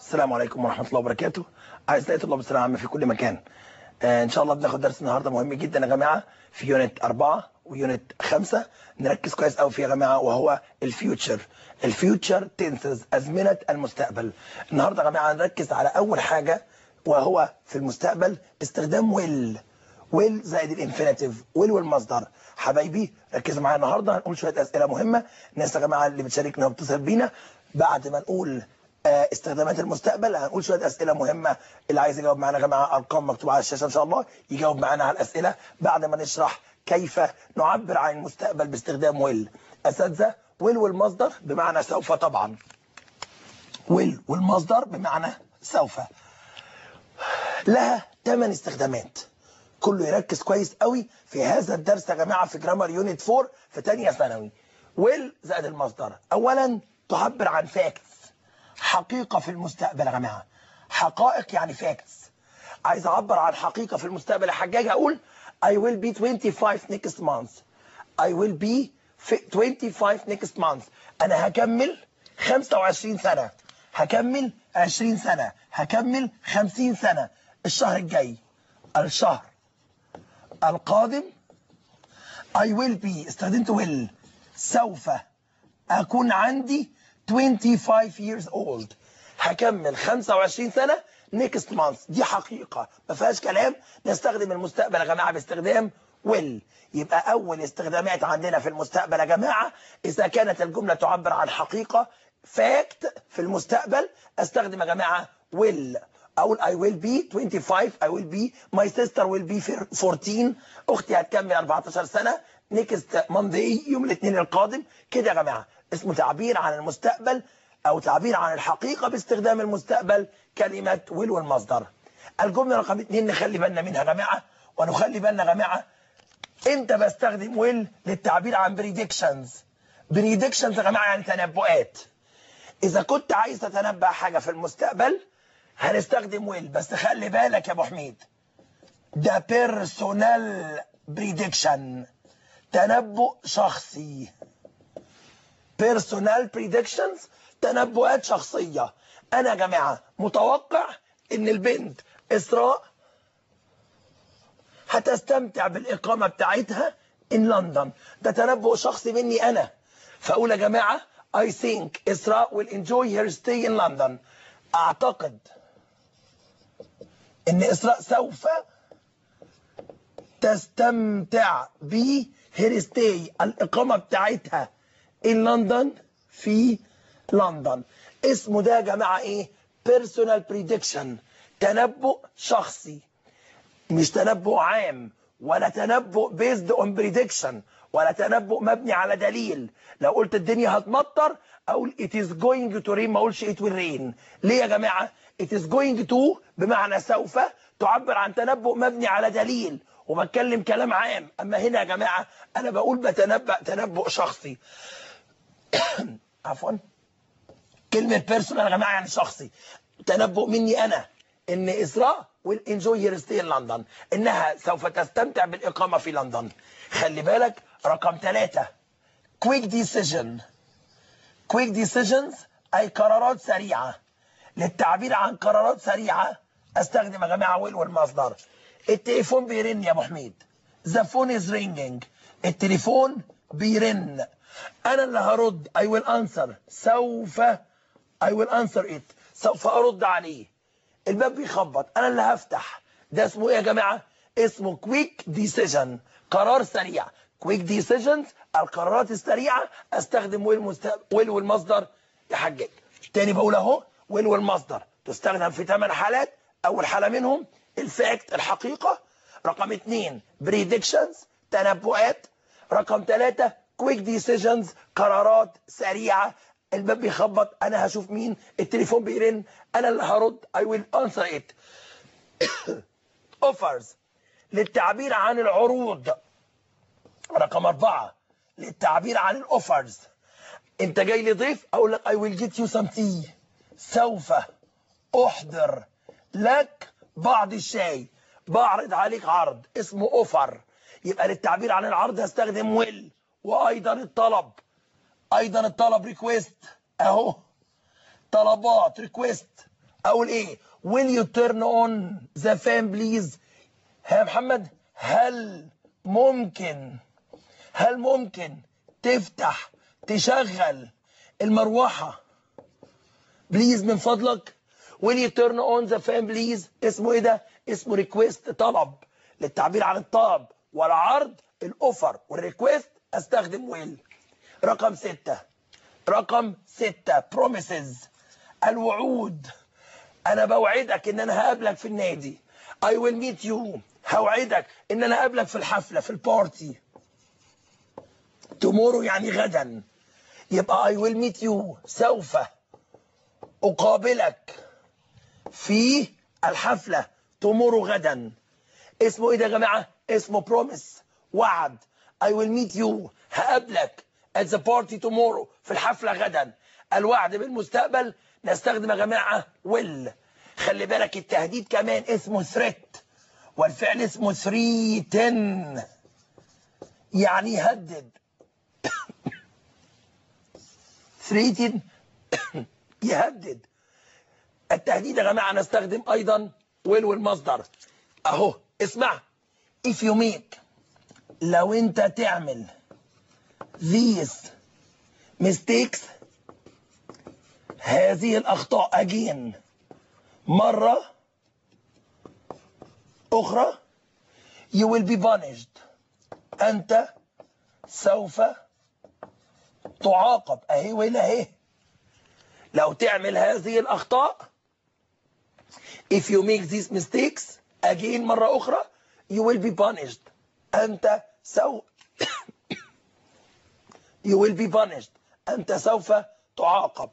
السلام عليكم ورحمة الله وبركاته أعزائي طلاب الثانوية العامة في كل مكان آه إن شاء الله بناخد درس النهاردة مهم جدا يا جماعة في يونت أربعة ويونت خمسة نركز كويس قوي فيه يا جماعة وهو الفيوتشر الفيوتشر تنسز أزمنة المستقبل النهاردة يا جماعة نركز على أول حاجة وهو في المستقبل استخدام ويل ويل زائد الانفينيتيف ويل والمصدر حبايبي ركزوا معايا النهارده هنقول شويه اسئله مهمه الناس يا جماعه اللي بتشاركنا وبتتصل بينا بعد ما نقول آه، استخدامات المستقبل هنقول شويه اسئله مهمه اللي عايز يجاوب معانا يا جماعه ارقام مكتوبه على الشاشه ان شاء الله يجاوب معانا على الاسئله بعد ما نشرح كيف نعبر عن المستقبل باستخدام ويل اساتذه ويل والمصدر بمعنى سوف طبعا ويل والمصدر بمعنى سوف لها 8 استخدامات كله يركز كويس قوي في هذا الدرس يا جماعه في جرامر يونت 4 في ثانيه ثانوي ويل زائد المصدر اولا تعبر عن فاكتس حقيقه في المستقبل يا جماعه حقائق يعني فاكتس عايز اعبر عن حقيقه في المستقبل يا حجاج اقول I will be 25 next month I will be 25 next month انا هكمل 25 سنه هكمل 20 سنه هكمل 50 سنه الشهر الجاي الشهر القادم I will be استخدمت will سوف أكون عندي 25 years old هكمل 25 سنة next month دي حقيقة ما فيهاش كلام نستخدم المستقبل يا جماعة باستخدام will يبقى أول استخدامات عندنا في المستقبل يا جماعة إذا كانت الجملة تعبر عن حقيقة fact في المستقبل استخدم يا جماعة will اقول I will be 25 I will be my sister will be 14 اختي هتكمل 14 سنة next Monday يوم الاثنين القادم كده يا جماعة اسمه تعبير عن المستقبل او تعبير عن الحقيقة باستخدام المستقبل كلمة will والمصدر الجملة رقم اثنين نخلي بالنا منها يا جماعة ونخلي بالنا يا جماعة امتى بستخدم will للتعبير عن predictions predictions يا جماعة يعني تنبؤات اذا كنت عايز تتنبأ حاجة في المستقبل هنستخدم ويل بس خلي بالك يا ابو حميد ده بيرسونال بريدكشن تنبؤ شخصي بيرسونال بريدكشنز تنبؤات شخصية انا يا جماعة متوقع ان البنت اسراء هتستمتع بالاقامة بتاعتها ان لندن ده تنبؤ شخصي مني انا فاقول يا جماعة I think اسراء will enjoy her stay in London اعتقد ان اسراء سوف تستمتع ب هيرستي الاقامه بتاعتها in لندن في لندن اسمه ده يا جماعه ايه بيرسونال بريدكشن تنبؤ شخصي مش تنبؤ عام ولا تنبؤ بيزد اون بريدكشن ولا تنبؤ مبني على دليل لو قلت الدنيا هتمطر اقول it is going to rain ما اقولش it will rain ليه يا جماعه it is going to بمعنى سوف تعبر عن تنبؤ مبني على دليل وبتكلم كلام عام اما هنا يا جماعه انا بقول بتنبأ تنبؤ شخصي عفوا كلمه بيرسونال يا جماعه يعني شخصي تنبؤ مني انا ان اسراء will enjoy her stay in لندن انها سوف تستمتع بالاقامه في لندن خلي بالك رقم ثلاثة quick decision quick decisions اي قرارات سريعه للتعبير عن قرارات سريعه استخدم يا جماعه ويل والمصدر التليفون بيرن يا ابو حميد ذا فون از رينجينج التليفون بيرن انا اللي هرد اي ويل انسر سوف اي ويل انسر ات سوف ارد عليه الباب بيخبط انا اللي هفتح ده اسمه ايه يا جماعه اسمه كويك ديسيجن قرار سريع كويك ديسيجنز القرارات السريعه استخدم ويل مست... ويل والمصدر يا حجاج تاني بقول اهو ويل والمصدر تستخدم في ثمان حالات اول حاله منهم الفاكت الحقيقه رقم اثنين بريدكشنز تنبؤات رقم ثلاثة كويك ديسيجنز قرارات سريعه الباب بيخبط انا هشوف مين التليفون بيرن انا اللي هرد I will answer it offers للتعبير عن العروض رقم أربعة للتعبير عن الأوفرز أنت جاي لي ضيف أقول لك I will get you some tea سوف أحضر لك بعض الشاي بعرض عليك عرض اسمه أوفر يبقى للتعبير عن العرض هستخدم ويل وأيضا الطلب أيضا الطلب ريكويست أهو طلبات ريكويست اقول ايه will you turn on the fan please ها يا محمد هل ممكن هل ممكن تفتح تشغل المروحة بليز من فضلك will you turn on the fan please اسمه ايه ده اسمه ريكويست طلب للتعبير عن الطلب والعرض الاوفر والريكويست استخدم ويل رقم ستة رقم ستة promises الوعود انا بوعدك ان انا هقابلك في النادي I will meet you هوعدك ان انا هقابلك في الحفلة في البارتي tomorrow يعني غدا يبقى I will meet you سوف أقابلك في الحفلة tomorrow غدا اسمه ايه ده يا جماعة اسمه promise وعد I will meet you هقابلك at the party tomorrow في الحفلة غدا الوعد بالمستقبل نستخدم يا جماعة will خلي بالك التهديد كمان اسمه threat والفعل اسمه threaten يعني يهدد threaten يهدد التهديد يا جماعة نستخدم أيضا will والمصدر أهو اسمع if you make لو أنت تعمل these mistakes هذه الأخطاء again مرة أخرى you will be punished أنت سوف تعاقب أهي ولا أهي لو تعمل هذه الأخطاء if you make these mistakes again مرة أخرى you will be punished أنت سو you will be punished أنت سوف تعاقب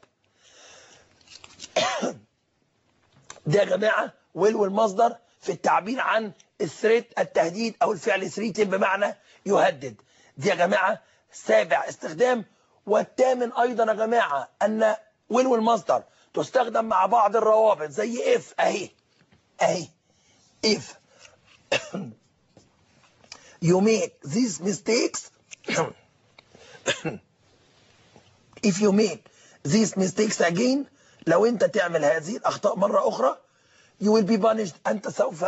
ده يا جماعة will والمصدر في التعبير عن الثريت التهديد أو الفعل ثريتن بمعنى يهدد دي يا جماعة سابع استخدام والثامن أيضا يا جماعة أن will والمصدر تستخدم مع بعض الروابط زي if أهي أهي if you make these mistakes if you make these mistakes again لو انت تعمل هذه الاخطاء مرة اخرى you will be punished انت سوف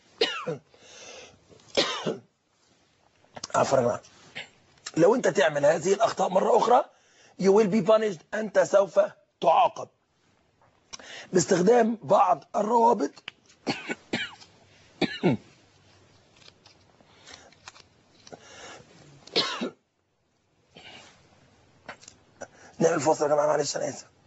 عفوا يا جماعة لو انت تعمل هذه الاخطاء مرة اخرى you will be punished انت سوف تعاقب باستخدام بعض الروابط نعمل فاصل يا جماعة معلش انا اسف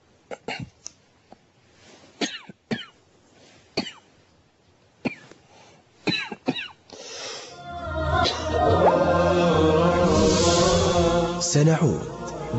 سنعود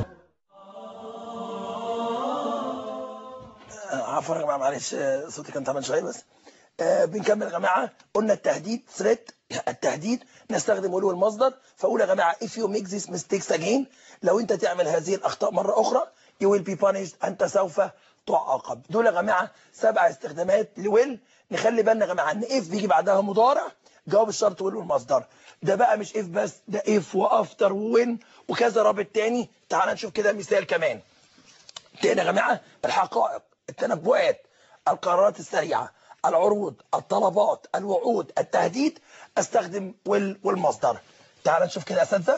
عفوا يا جماعه معلش صوتي كان تعبان شويه بس آه بنكمل يا جماعه قلنا التهديد ثريت التهديد نستخدم ولو المصدر فاقول يا جماعه if you make these mistakes again لو انت تعمل هذه الاخطاء مره اخرى you will be punished انت سوف تعاقب دول يا جماعه سبع استخدامات لويل نخلي بالنا يا جماعه ان if بيجي بعدها مضارع جواب الشرط ويل والمصدر ده بقى مش if بس ده if وافتر وين وكذا رابط تاني تعال نشوف كده مثال كمان تاني يا جماعه الحقائق التنبؤات القرارات السريعه العروض الطلبات الوعود التهديد استخدم ويل والمصدر تعال نشوف كده يا اساتذه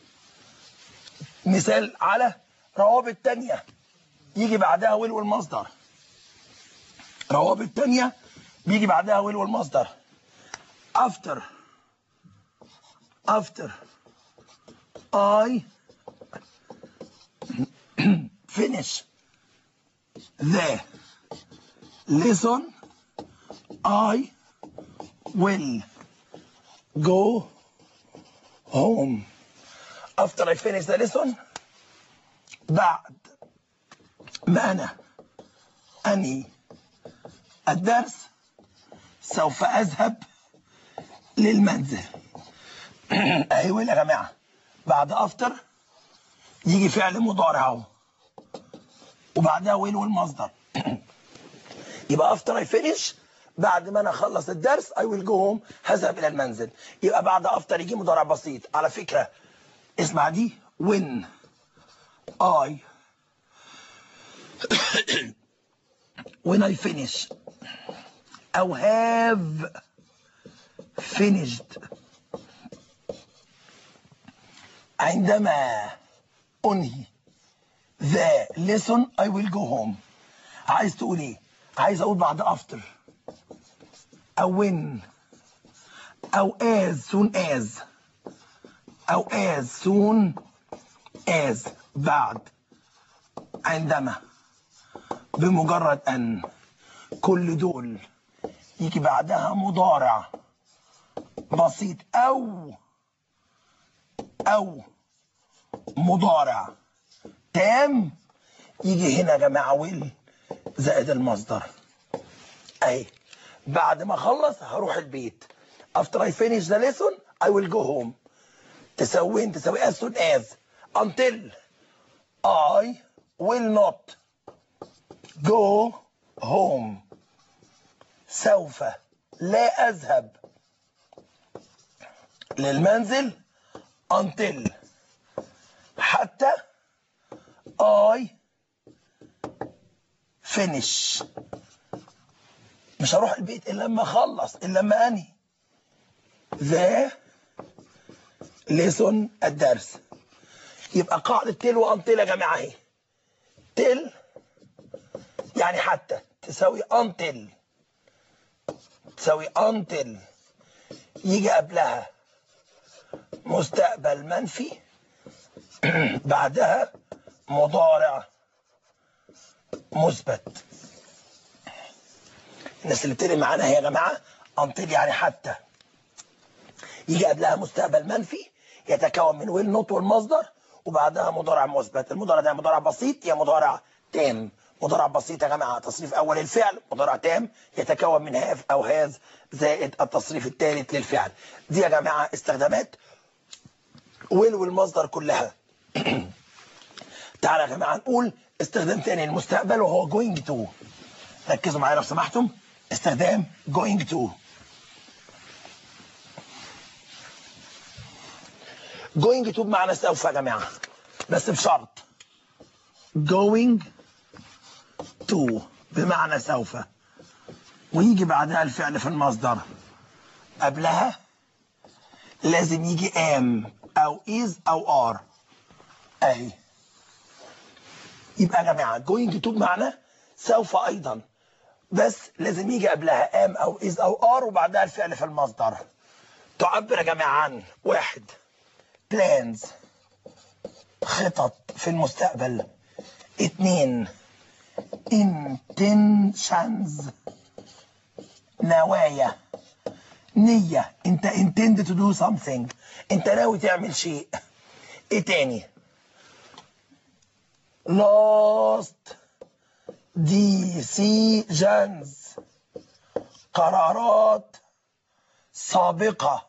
مثال على روابط تانية يجي بعدها ويل والمصدر روابط تانية بيجي بعدها ويل والمصدر after after I finish the lesson I will go home after I finish the lesson بعد ما أنا أنهي الدرس سوف أذهب للمنزل أهي ويل يا جماعة بعد أفتر يجي فعل مضارع أهو وبعدها ويل والمصدر يبقى افتر اي فينيش بعد ما انا اخلص الدرس اي ويل جو هوم هذهب الى المنزل يبقى بعد افتر يجي مضارع بسيط على فكره اسمع دي when I when I finish أو have finished عندما أنهي the lesson I will go home عايز تقول ايه عايز اقول بعد after أو when أو as soon as أو as soon as بعد عندما بمجرد أن كل دول يجي بعدها مضارع بسيط أو أو مضارع تام يجي هنا يا جماعة ويل زائد المصدر أهي بعد ما أخلص هروح البيت after I finish the lesson I will go home تسوين تسوي as soon as until I will not go home سوف لا أذهب للمنزل until حتى I finish مش هروح البيت إلا لما أخلص إلا لما أنهي the lesson الدرس يبقى قاعدة تل وأنتل يا جماعة اهي تل يعني حتى تساوي until تساوي until يجي قبلها مستقبل منفي بعدها مضارع مثبت الناس اللي بتقري معانا هي يا جماعه until يعني حتى يجي قبلها مستقبل منفي يتكون من ويل نوت والمصدر وبعدها مضارع مثبت المضارع ده مضارع بسيط يا مضارع تام مضارع بسيط يا جماعه تصريف اول الفعل مضارع تام يتكون من هاف او هاز زائد التصريف الثالث للفعل دي يا جماعه استخدامات ويل والمصدر كلها تعالى يا جماعه نقول استخدام تاني للمستقبل وهو going to ركزوا معايا لو سمحتم استخدام going to going to بمعنى سوف يا جماعه بس بشرط going to بمعنى سوف ويجي بعدها الفعل في المصدر قبلها لازم يجي am او is او are اهي يبقى يا جماعه going to بمعنى سوف ايضا بس لازم يجي قبلها am او is او are وبعدها الفعل في المصدر تعبر يا جماعه عن واحد plans خطط في المستقبل اتنين intentions نوايا نية انت intend to do something انت ناوي تعمل شيء ايه تاني last decisions قرارات سابقة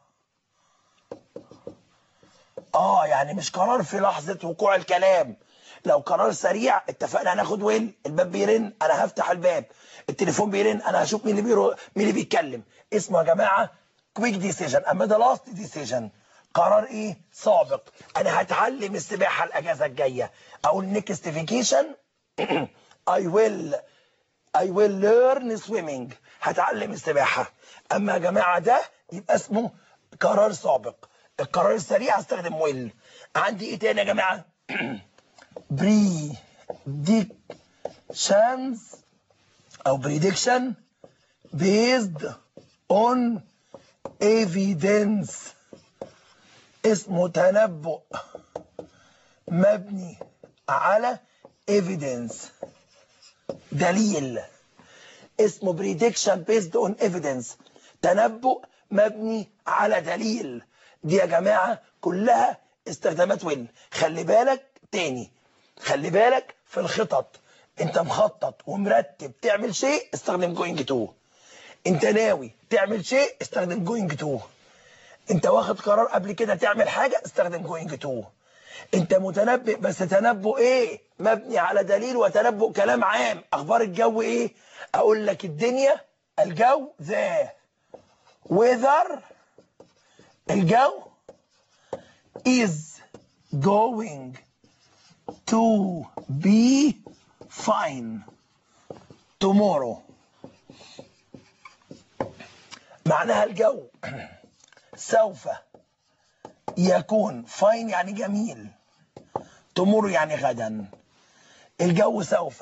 اه يعني مش قرار في لحظة وقوع الكلام لو قرار سريع اتفقنا هناخد وين الباب بيرن انا هفتح الباب التليفون بيرن انا هشوف مين اللي بيرو... مين اللي بيتكلم اسمه يا جماعه كويك ديسيجن اما ده لاست ديسيجن قرار ايه سابق انا هتعلم السباحه الاجازه الجايه اقول نيكست فيكيشن اي ويل اي ويل ليرن سويمنج هتعلم السباحه اما يا جماعه ده يبقى اسمه قرار سابق القرار السريع هستخدم ويل عندي ايه تاني يا جماعه predictions او prediction based on evidence اسمه تنبؤ مبني على evidence دليل اسمه prediction based on evidence تنبؤ مبني على دليل دي يا جماعة كلها استخدامات وين خلي بالك تاني خلي بالك في الخطط انت مخطط ومرتب تعمل شيء استخدم جوينج تو انت ناوي تعمل شيء استخدم جوينج تو انت واخد قرار قبل كده تعمل حاجة استخدم جوينج تو انت متنبئ بس تنبؤ ايه مبني على دليل وتنبؤ كلام عام اخبار الجو ايه اقول لك الدنيا الجو ذا weather الجو is going to be fine tomorrow معناها الجو سوف يكون fine يعني جميل tomorrow يعني غدا الجو سوف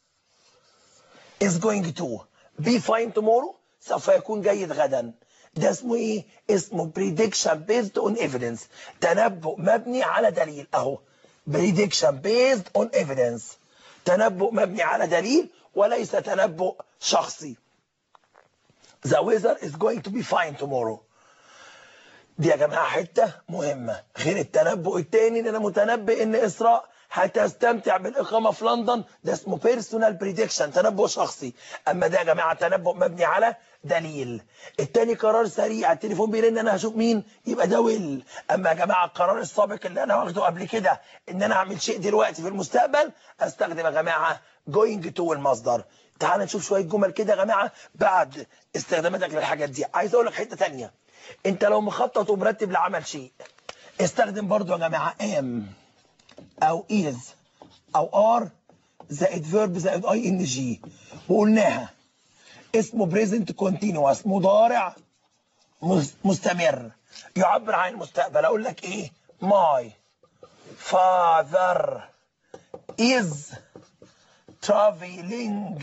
is going to be fine tomorrow سوف يكون جيد غدا ده اسمه ايه اسمه prediction based on evidence تنبؤ مبني على دليل اهو prediction based on evidence تنبؤ مبني على دليل وليس تنبؤ شخصي the weather is going to be fine tomorrow دي يا جماعه حته مهمه غير التنبؤ التاني ان انا متنبئ ان اسراء هتستمتع بالاقامه في لندن ده اسمه بيرسونال بريدكشن تنبؤ شخصي اما ده يا جماعه تنبؤ مبني على دليل التاني قرار سريع التليفون بيرن انا هشوف مين يبقى ده ويل اما يا جماعه القرار السابق اللي انا واخده قبل كده ان انا اعمل شيء دلوقتي في المستقبل استخدم يا جماعه جوينج تو المصدر تعال نشوف شويه جمل كده يا جماعه بعد استخداماتك للحاجات دي عايز اقول لك حته تانية انت لو مخطط ومرتب لعمل شيء استخدم برضو يا جماعه ام او is او are زائد verb زائد اي ان جي وقلناها اسمه بريزنت كونتينوس مضارع مس- مستمر يعبر عن المستقبل اقول لك ايه my father is traveling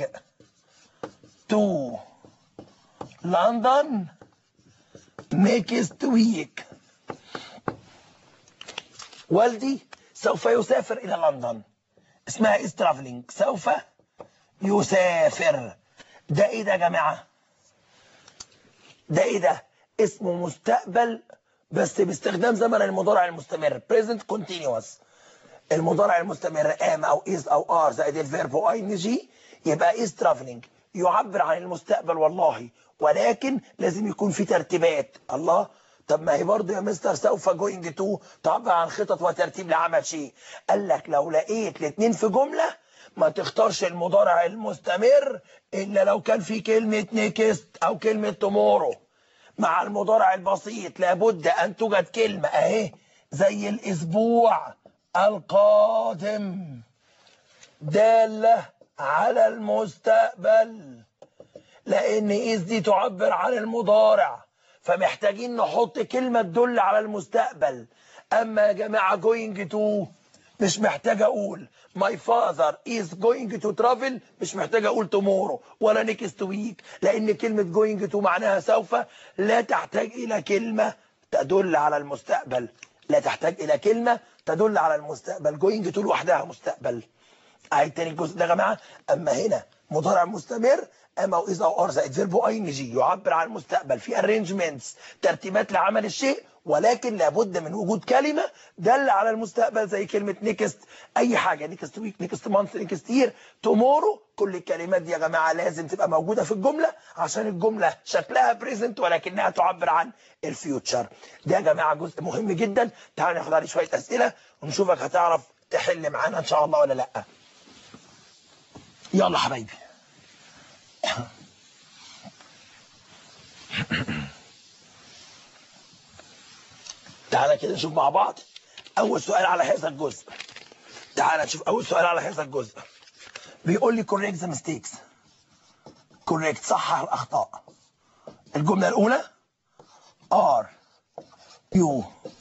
to London next week والدي سوف يسافر إلى لندن اسمها is traveling سوف يسافر ده ايه ده يا جماعة ده ايه ده اسمه مستقبل بس باستخدام زمن المضارع المستمر present continuous المضارع المستمر am او is او are زائد الفيرب او اي ان جي يبقى is traveling يعبر عن المستقبل والله ولكن لازم يكون في ترتيبات الله طب ما هي برضه يا مستر سوف جوينج تو تعبر عن خطط وترتيب لعمل شيء قال لك لو لقيت الاثنين في جمله ما تختارش المضارع المستمر الا لو كان في كلمه نيكست او كلمه تومورو مع المضارع البسيط لابد ان توجد كلمه اهي زي الاسبوع القادم داله على المستقبل لان إذ دي تعبر عن المضارع فمحتاجين نحط كلمة تدل على المستقبل اما يا جماعة going to مش محتاج اقول my father is going to travel مش محتاج اقول tomorrow ولا next week لان كلمة going to معناها سوف لا تحتاج الى كلمة تدل على المستقبل لا تحتاج الى كلمة تدل على المستقبل going to لوحدها مستقبل اهي تاني الجزء ده يا جماعه اما هنا مضارع مستمر اما واذا او ار زائد فيرب اي ان جي يعبر عن المستقبل في ارينجمنتس ترتيبات لعمل الشيء ولكن لابد من وجود كلمه دل على المستقبل زي كلمه نيكست اي حاجه نيكست ويك نيكست مانث نيكست يير تومورو كل الكلمات دي يا جماعه لازم تبقى موجوده في الجمله عشان الجمله شكلها بريزنت ولكنها تعبر عن الفيوتشر ده يا جماعه جزء مهم جدا تعالوا ناخد عليه شويه اسئله ونشوفك هتعرف تحل معانا ان شاء الله ولا لا يلا حبايبي تعالى كده نشوف مع بعض اول سؤال على هذا الجزء تعالى نشوف اول سؤال على هذا الجزء بيقول لي correct the mistakes correct صحح الاخطاء الجمله الاولى are you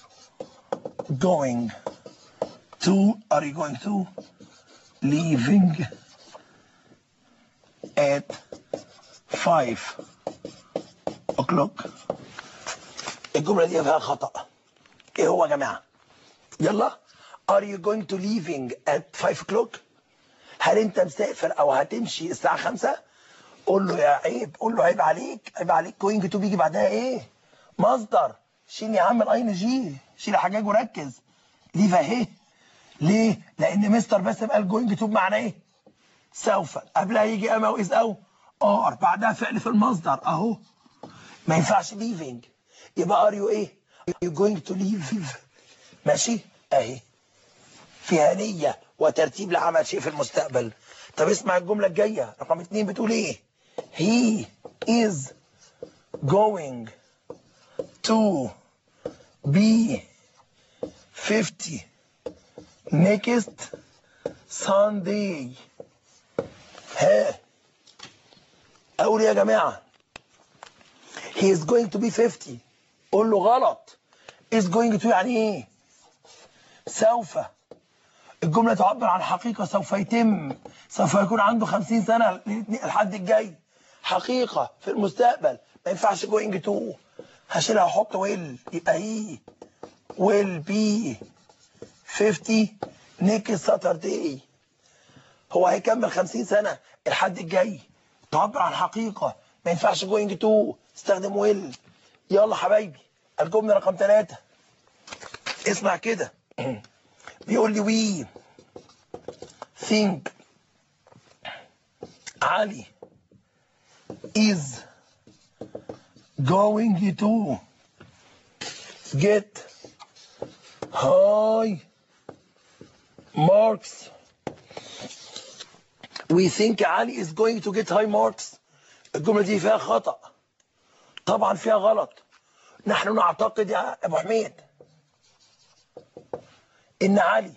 going to are you going to leaving at 5 o'clock الجملة دي فيها خطأ ايه هو يا جماعة يلا are you going to leaving at 5 o'clock هل انت مسافر او هتمشي الساعة 5 قول له يا عيب قول له عيب عليك عيب عليك going to بيجي بعدها ايه مصدر شيل يا عم الاي ان جي شيل حاجاج وركز ليف اهي ليه لان مستر باسم قال going to بمعنى ايه سوف قبلها يجي اما واذ او ار بعدها فعل في المصدر اهو ما ينفعش leaving يبقى ار يو ايه you going to leave ماشي اهي فيها نية وترتيب لعمل شيء في المستقبل طب اسمع الجملة الجاية رقم اتنين بتقول ايه he is going to be 50 next Sunday ها اقول يا جماعه he is going to be 50 قول له غلط is going to يعني ايه سوف الجملة تعبر عن حقيقة سوف يتم سوف يكون عنده 50 سنة الحد الجاي حقيقة في المستقبل ما ينفعش going to هشيلها واحط will يبقى هي will be 50 next Saturday هو هيكمل 50 سنة الحد الجاي تعبر عن حقيقة ما ينفعش going to استخدم will يلا حبايبي الجملة رقم ثلاثة اسمع كده بيقول لي we think علي is going to get high marks we think علي is going to get high marks الجملة دي فيها خطأ طبعا فيها غلط نحن نعتقد يا ابو حميد ان علي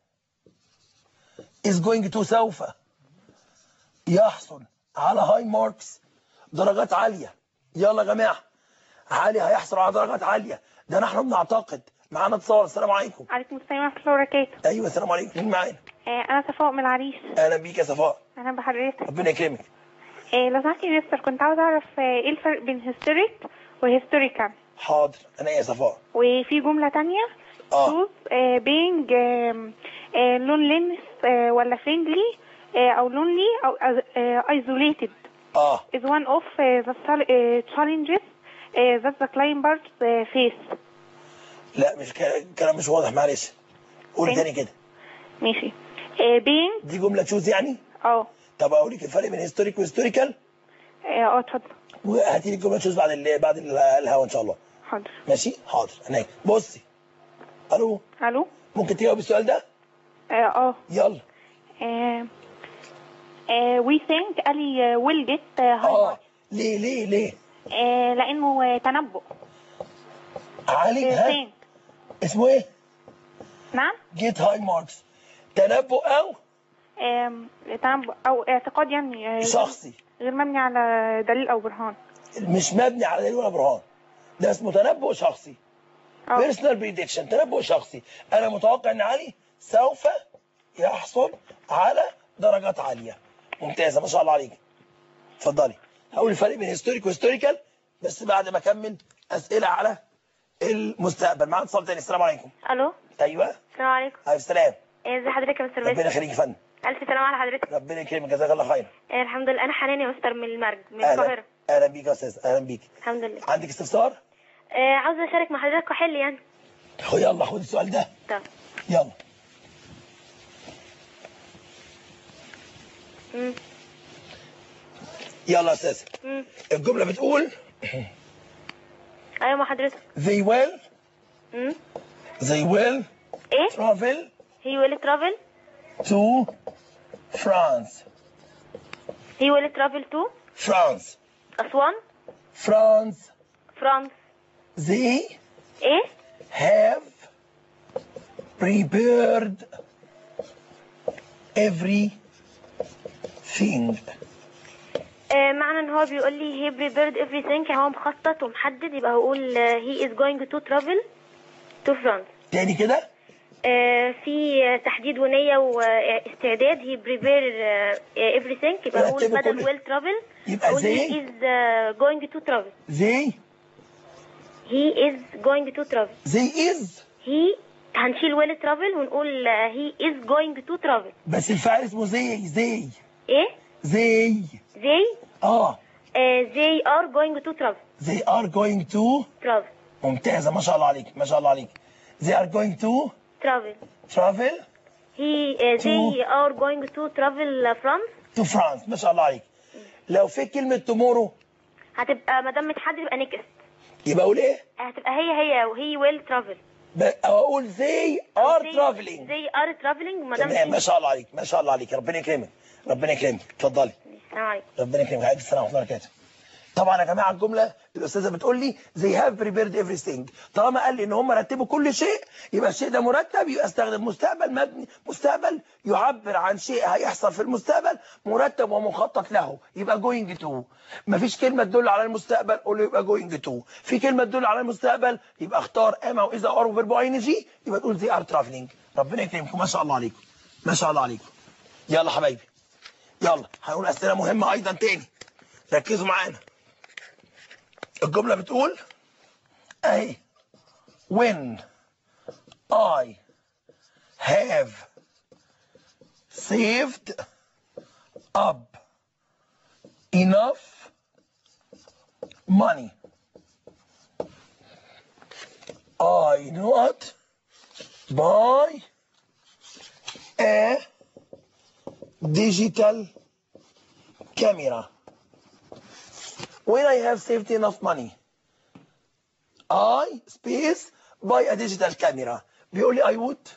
is going to سوف يحصل على هاي ماركس درجات عالية يلا يا جماعة علي هيحصل على درجات عالية ده نحن بنعتقد معانا اتصال السلام عليكم عليكم السلام ورحمة الله وبركاته ايوه السلام عليكم مين معانا آه، أنا صفاء من العريش اهلا بيك يا صفاء أهلا بحضرتك ربنا يكرمك آه، لو سمحتي يا مستر كنت عاوزة أعرف آه، إيه الفرق بين هيستوريك وهيستوريكال حاضر انا يا صفاء وفي جملة تانية اه choose uh, being um, uh, loneliness uh, ولا friendly uh, أو lonely أو uh, isolated اه is one of uh, the chal- uh, challenges uh, that the climbers uh, face لا مش ك- كلام مش واضح معلش قول فين؟ تاني كده ماشي uh, being دي جملة تشوز يعني اه طب اقول لك الفرق بين هيستوريك وهيستوريكال اه آه، اتفضل وهاتي لي الجملة تشوز بعد ال- بعد ال- الهوا ان شاء الله حاضر ماشي حاضر انا بصي الو الو ممكن تجاوب السؤال ده اه اه يلا Uh, uh, we think Ali uh, will get uh, high اه marks ليه ليه ليه uh, لأنه uh, تنبؤ علي uh, ها think اسمه ايه نعم جيت هاي ماركس تنبؤ او um, تنبؤ أو اعتقاد يعني uh, شخصي غير مبني على دليل أو برهان مش مبني على دليل ولا برهان ده اسمه تنبؤ شخصي اه بيرسونال بريدكشن تنبؤ شخصي انا متوقع ان علي سوف يحصل على درجات عاليه ممتازه ما شاء الله عليك اتفضلي هقول الفرق بين هيستوريك وهيستوريكال بس بعد ما اكمل اسئله على المستقبل معانا اتصال تاني السلام عليكم الو ايوه السلام عليكم عليكم السلام إيه، ازي حضرتك يا مستر ربنا باسم يخليك يا فندم الف سلام على حضرتك ربنا يكرمك جزاك الله خير إيه، الحمد لله انا حنان يا مستر من المرج من اهلا القاهره اهلا بيك يا استاذ اهلا بيك الحمد لله عندك استفسار إيه، عاوزه اشارك مع حضرتك وحل يعني خو يلا خد السؤال ده طب يلا مم. يلا يا استاذ مم. الجمله بتقول ايوه مع حضرتك they will مم. they will ايه travel هي ويل ترافل to France هي ويل ترافل تو France اسوان France فرانس they ايه have prepared everything آه معنى ان هو بيقول لي هي prepared everything يعني هو مخطط ومحدد يبقى هقول آه، he is going to travel to France تاني كده آه، في آه، تحديد ونية واستعداد هي prepare آه، آه، everything يبقى هقول رتبوا بدل كل- will travel يبقى هقول زي he is آه، going to travel they he is going to travel they is he هنشيل will travel ونقول آه، he is going to travel بس الفاعل اسمه زي زي ايه زي they اه آه، they are going to travel they are going to travel ممتازة ما شاء الله عليك ما شاء الله عليك they are going to travel travel he آه، they are going to travel France to France ما شاء الله عليك لو في كلمة tomorrow هتبقى ما دام متحدد يبقى next يبقى اقول ايه؟ هتبقى هي هي وهي will travel ب- أو اقول they are they, traveling they are traveling ما دام تمام ما شاء الله عليك ما شاء الله عليك ربنا يكرمك ربنا يكرمك اتفضلي السلام عليكم ربنا يكرمك عليكم السلام ورحمة الله وبركاته طبعا يا جماعه الجمله الاستاذه بتقول لي they have prepared everything طالما قال لي ان هم رتبوا كل شيء يبقى الشيء ده مرتب يبقى استخدم مستقبل مبني مستقبل يعبر عن شيء هيحصل في المستقبل مرتب ومخطط له يبقى going to مفيش كلمه تدل على المستقبل قول له يبقى going to في كلمه تدل على المستقبل يبقى اختار اما واذا اور وفيرب ان جي يبقى تقول they are traveling ربنا يكرمكم ما شاء الله عليكم ما شاء الله عليكم يلا حبايبي يلا هنقول اسئله مهمه ايضا تاني ركزوا معانا الجمله بتقول اهي when I have saved up enough money I not buy a digital camera when I have saved enough money I space buy a digital camera بيقول لي I would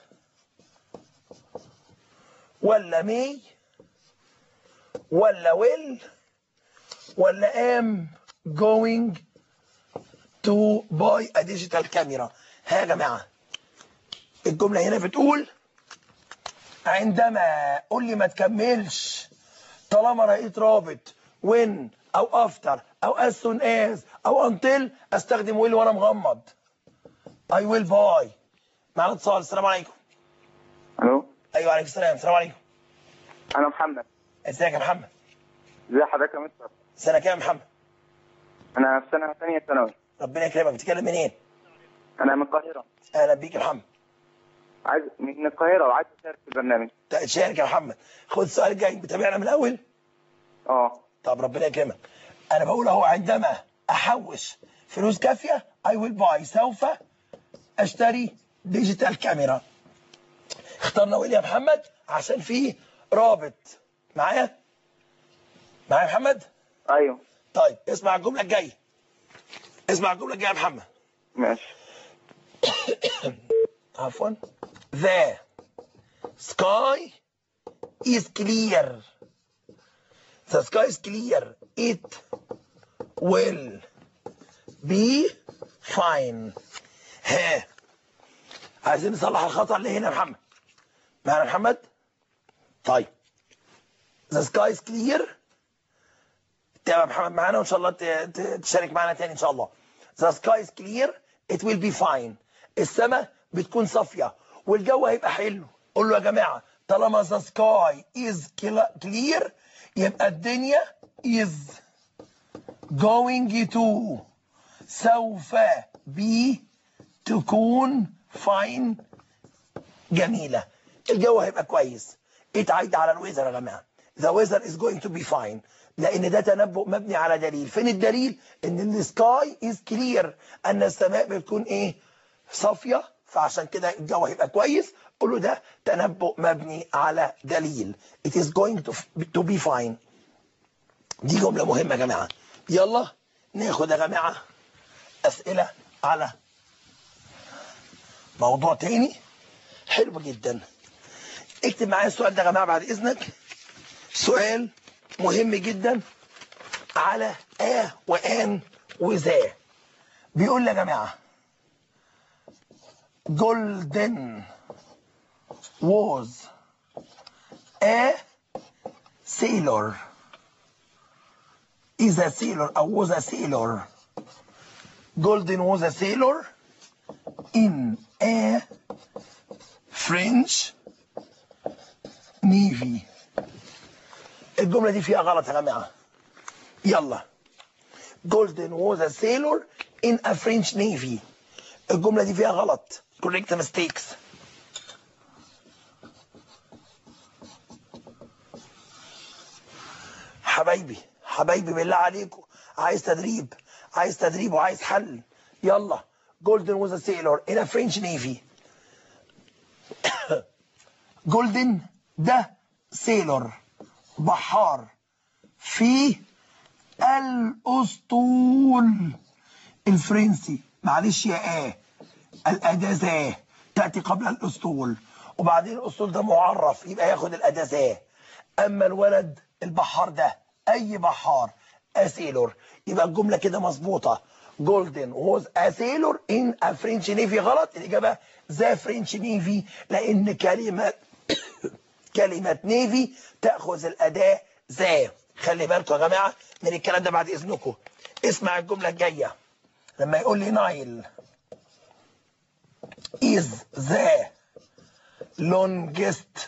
ولا may ولا will ولا am going to buy a digital camera ها يا جماعة الجملة هنا بتقول عندما قول لي ما تكملش طالما لقيت رابط when او after او as soon as او until استخدم will وانا مغمض I will buy معنا اتصال السلام عليكم الو ايوه عليكم السلام السلام عليكم انا محمد ازيك يا محمد ازي حضرتك يا مستر سنه كام يا محمد انا في سنه ثانيه ثانوي ربنا يكرمك بتتكلم منين انا من القاهره اهلا بيك يا محمد عايز من القاهره وعايز اشارك في البرنامج شارك يا محمد خد السؤال الجاي بتابعنا من الاول اه طب ربنا يكرمك انا بقول اهو عندما احوش فلوس كافيه I will buy سوف اشتري ديجيتال كاميرا اخترنا ويل يا محمد عشان فيه رابط معايا معايا يا محمد ايوه طيب اسمع الجمله الجايه اسمع الجمله الجايه يا محمد ماشي عفوا the sky is clear the sky is clear it will be fine ها عايزين نصلح الخطأ اللي هنا يا محمد معنا محمد طيب the sky is clear تابع محمد معانا وان شاء الله ت- ت- تشارك معانا تاني ان شاء الله the sky is clear it will be fine السماء بتكون صافيه والجو هيبقى حلو قول له يا جماعه طالما the sky is cl- clear يبقى الدنيا is going to سوف بي تكون fine جميلة الجو هيبقى كويس اتعيد على الويزر يا جماعة the weather is going to be fine لان ده تنبؤ مبني على دليل فين الدليل ان السكاي is clear ان السماء بتكون ايه صافية فعشان كده الجو هيبقى كويس قول له ده تنبؤ مبني على دليل it is going to, to be fine دي جملة مهمة يا جماعة يلا ناخد يا جماعة أسئلة على موضوع تاني حلو جدا اكتب معايا السؤال ده يا جماعة بعد إذنك سؤال مهم جدا على آ وآن وذا بيقول لي يا جماعة جولدن was a sailor is a sailor or was a sailor Golden was a sailor in a French Navy الجملة دي فيها غلط يا جماعة يلا Golden was a sailor in a French Navy الجملة دي فيها غلط correct mistakes حبايبي حبايبي بالله عليكم عايز تدريب عايز تدريب وعايز حل يلا جولدن was a sailor in a French Navy جولدن ده سيلور بحار في الأسطول الفرنسي معلش يا آه الأداة ذا تأتي قبل الأسطول وبعدين الأسطول ده معرف يبقى ياخد الأداة ذا أما الولد البحار ده أي بحار a sailor يبقى الجملة كده مظبوطة جولدن was a sailor in a French navy غلط الإجابة the French navy لأن كلمة كلمة نيفي تأخذ الأداة ذا خلي بالكم يا جماعة من الكلام ده بعد إذنكم اسمع الجملة الجاية لما يقول لي نايل is the longest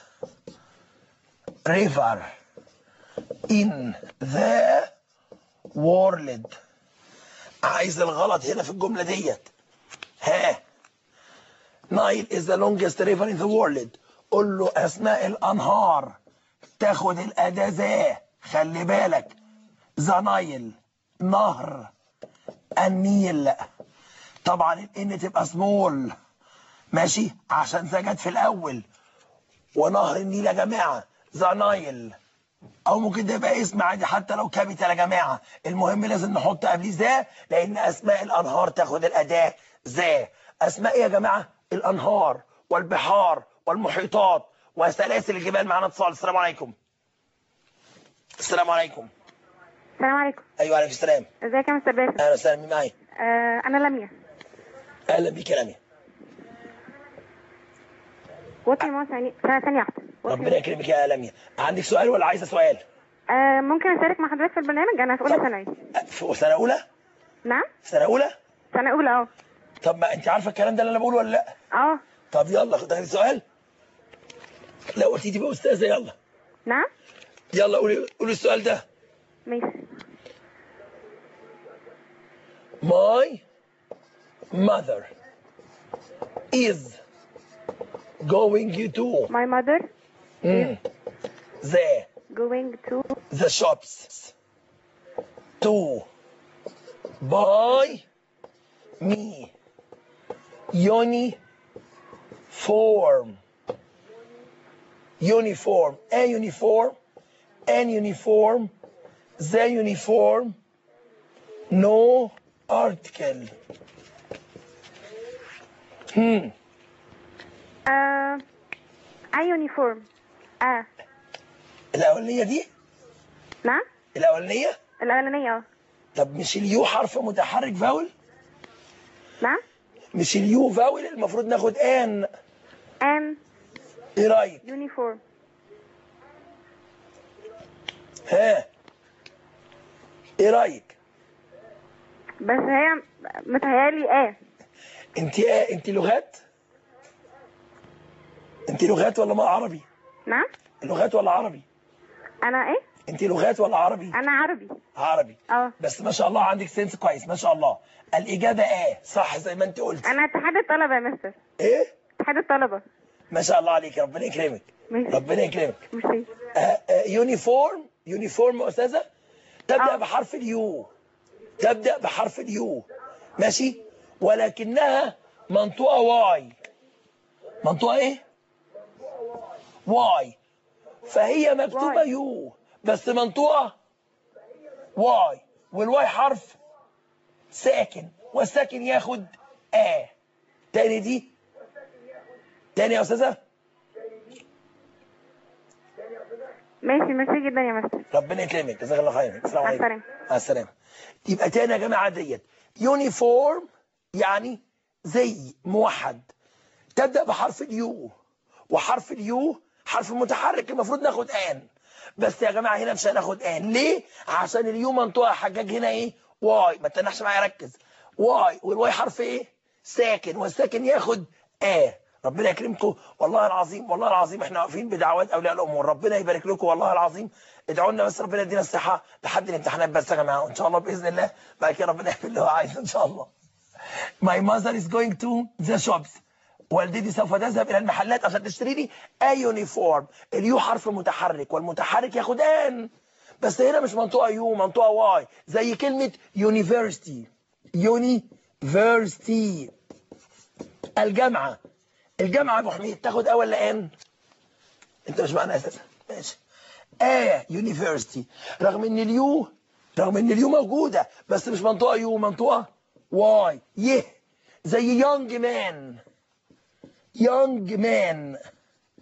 river in the world عايز الغلط هنا في الجملة ديت ها نايل is the longest river in the world قول له أسماء الأنهار تاخد الأداة ذا خلي بالك ذا نايل نهر النيل طبعا الان تبقى سمول ماشي عشان ذا جت في الأول ونهر النيل يا جماعة ذا نايل او ممكن ده يبقى اسم عادي حتى لو كابيتال يا جماعه المهم لازم نحط قبليه ذا لان اسماء الانهار تاخد الاداه ذا اسماء إيه يا جماعه الانهار والبحار والمحيطات وسلاسل الجبال معانا اتصال السلام عليكم السلام عليكم السلام عليكم ايوه عليكم السلام ازيك يا مستر باسم اهلا وسهلا مين معايا آه انا لميا اهلا بيك يا لميا وطي ماما ثانية ثانية واحدة وطي ربنا يكرمك يا لميا عندك سؤال ولا عايزه سؤال آه ممكن اشارك مع حضرتك في البرنامج انا في اولى ثانوي في سنه اولى نعم سنه اولى سنة اولى اه طب ما انت عارفه الكلام ده اللي انا بقوله ولا لا اه طب يلا خد السؤال لو قلتي تبقى استاذه يلا نعم يلا قولي قولي السؤال ده ماشي My mother is going to my mother mm, the going to the shops to buy me uniform uniform a uniform an uniform the uniform no article hmm آه اي يونيفورم اه الاولانيه دي نعم الاولانيه الاولانية اه طب مش اليو حرف متحرك فاول نعم مش اليو فاول المفروض ناخد ان ان ايه رايك يونيفورم ها ايه رايك بس هي متهيالي اه انت ايه انت لغات انت لغات ولا ما عربي نعم لغات ولا عربي انا ايه انت لغات ولا عربي انا عربي عربي اه بس ما شاء الله عندك سنس كويس ما شاء الله الاجابه ايه صح زي ما انت قلت انا اتحاد الطلبة يا مستر ايه اتحاد الطلبة ما شاء الله عليك ربنا يكرمك ماشي ربنا يكرمك ميرسي آه، آه، يونيفورم يونيفورم يا استاذه تبدا آه. بحرف اليو تبدا بحرف اليو ماشي ولكنها منطوقه واي منطوقه ايه واي فهي مكتوبه واي. يو بس منطوقه واي والواي حرف ساكن والساكن ياخد ا تاني دي تاني يا استاذه ماشي ميرسي جدا يا مستر ربنا يكرمك جزاك الله خير السلام مع عليكم السلامة. مع السلامه يبقى تاني يا جماعه ديت يونيفورم يعني زي موحد تبدا بحرف اليو وحرف اليو حرف متحرك المفروض ناخد ان بس يا جماعه هنا مش هناخد ان ليه عشان اليو منطوقه حجاج هنا ايه واي ما تنحش معايا ركز واي والواي حرف ايه ساكن والساكن ياخد ا ربنا يكرمكم والله العظيم والله العظيم احنا واقفين بدعوات اولياء الامور ربنا يبارك لكم والله العظيم ادعوا لنا بس ربنا يدينا الصحه لحد الامتحانات بس يا جماعه وان شاء الله باذن الله بعد كده ربنا يعمل اللي هو عايزه ان شاء الله My mother is going to the shops والدتي سوف تذهب الى المحلات عشان تشتري لي اي يونيفورم اليو حرف متحرك والمتحرك ياخد ان بس هنا مش منطقه يو منطقه واي زي كلمه يونيفرستي يونيفرستي الجامعه الجامعه يا ابو حميد تاخد اول ولا ان انت مش معانا اساسا ماشي اه يونيفرستي رغم ان اليو رغم ان اليو موجوده بس مش منطقه يو منطقه واي يه زي يونج مان يونج مان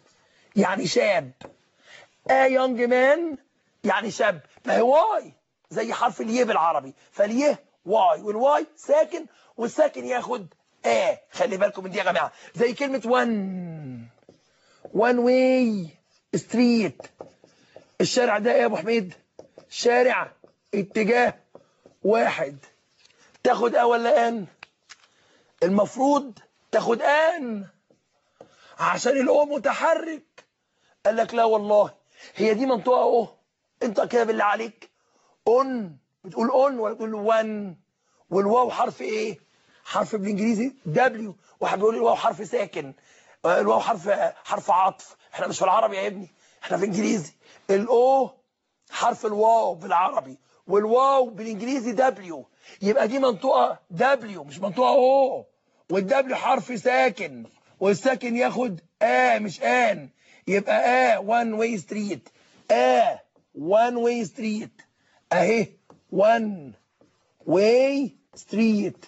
يعني شاب ا يونج مان يعني شاب ما هي واي زي حرف اليه بالعربي فاليه واي والواي ساكن والساكن ياخد ا خلي بالكم من دي يا جماعه زي كلمه وان وان واي ستريت الشارع ده ايه يا ابو حميد شارع اتجاه واحد تاخد ا ولا ان المفروض تاخد ان عشان الاو متحرك قال لك لا والله هي دي منطقه اهو انت كده بالله عليك اون بتقول اون ولا بتقول وان والواو حرف ايه حرف بالانجليزي دبليو واحد بيقول الواو حرف ساكن الواو حرف حرف عطف احنا مش في العربي يا ابني احنا في انجليزي الاو حرف الواو بالعربي والواو بالانجليزي دبليو يبقى دي منطقه دبليو مش منطقه او والدبليو حرف ساكن والساكن ياخد ا مش ان يبقى ا وان واي ستريت ا وان واي ستريت اهي وان واي ستريت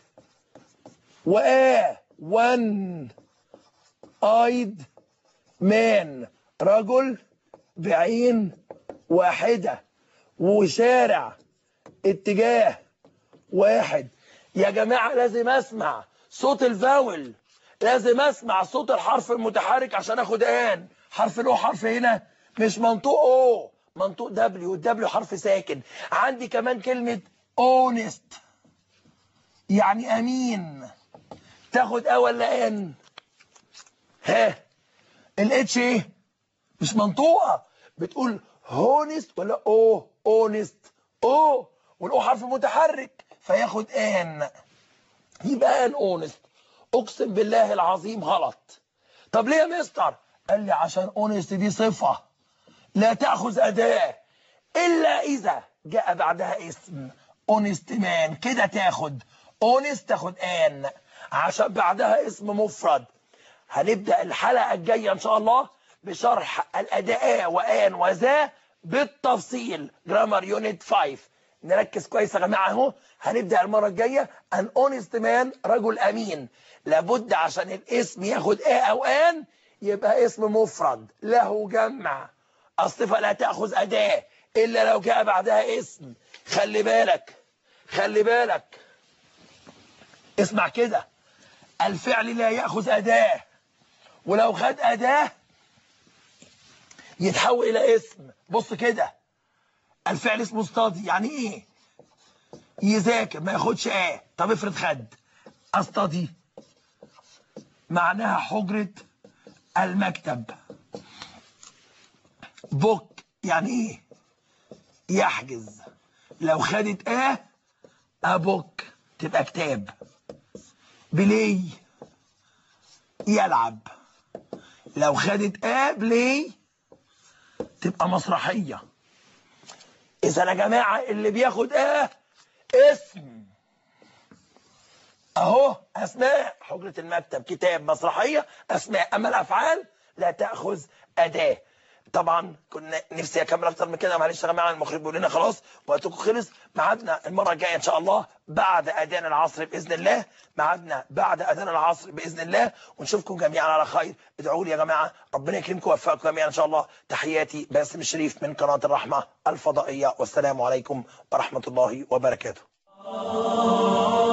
وآ وان ايد مان رجل بعين واحدة وشارع اتجاه واحد يا جماعة لازم اسمع صوت الفاول لازم اسمع صوت الحرف المتحرك عشان اخد ان حرف الاو حرف هنا مش منطوق او منطوق دبليو الدبليو حرف ساكن عندي كمان كلمة اونست يعني امين تاخد ا ولا ان ها الاتش ايه مش منطوقه بتقول هونست ولا او اونست او والاو حرف متحرك فياخد ان يبقى ان اونست اقسم بالله العظيم غلط طب ليه يا مستر قال لي عشان اونست دي صفه لا تاخذ اداه الا اذا جاء بعدها اسم اونست مان كده تاخد اونست تاخد ان عشان بعدها اسم مفرد هنبدأ الحلقة الجاية إن شاء الله بشرح الأداء وآن وذا بالتفصيل جرامر يونت 5 نركز كويس يا جماعة اهو هنبدأ المرة الجاية أن اونست مان رجل أمين لابد عشان الاسم ياخد آ أو آن يبقى اسم مفرد له جمع الصفة لا تأخذ أداة إلا لو جاء بعدها اسم خلي بالك خلي بالك اسمع كده الفعل لا يأخذ أداة ولو خد أداة يتحول إلى اسم بص كده الفعل اسمه استاضي يعني إيه يذاكر ما ياخدش آه طب افرض خد استاضي معناها حجرة المكتب بوك يعني إيه يحجز لو خدت آه أبوك تبقى كتاب بلاي يلعب لو خدت ا بلاي تبقى مسرحية اذا يا جماعة اللي بياخد ا اسم اهو اسماء حجرة المكتب كتاب مسرحية اسماء اما الافعال لا تأخذ اداة طبعا كنا نفسي اكمل اكتر من كده معلش يا جماعه المخرج بيقول لنا خلاص وقتكم خلص ميعادنا المره الجايه ان شاء الله بعد اذان العصر باذن الله ميعادنا بعد اذان العصر باذن الله ونشوفكم جميعا على خير ادعوا لي يا جماعه ربنا يكرمكم ويوفقكم جميعا ان شاء الله تحياتي باسم الشريف من قناه الرحمه الفضائيه والسلام عليكم ورحمه الله وبركاته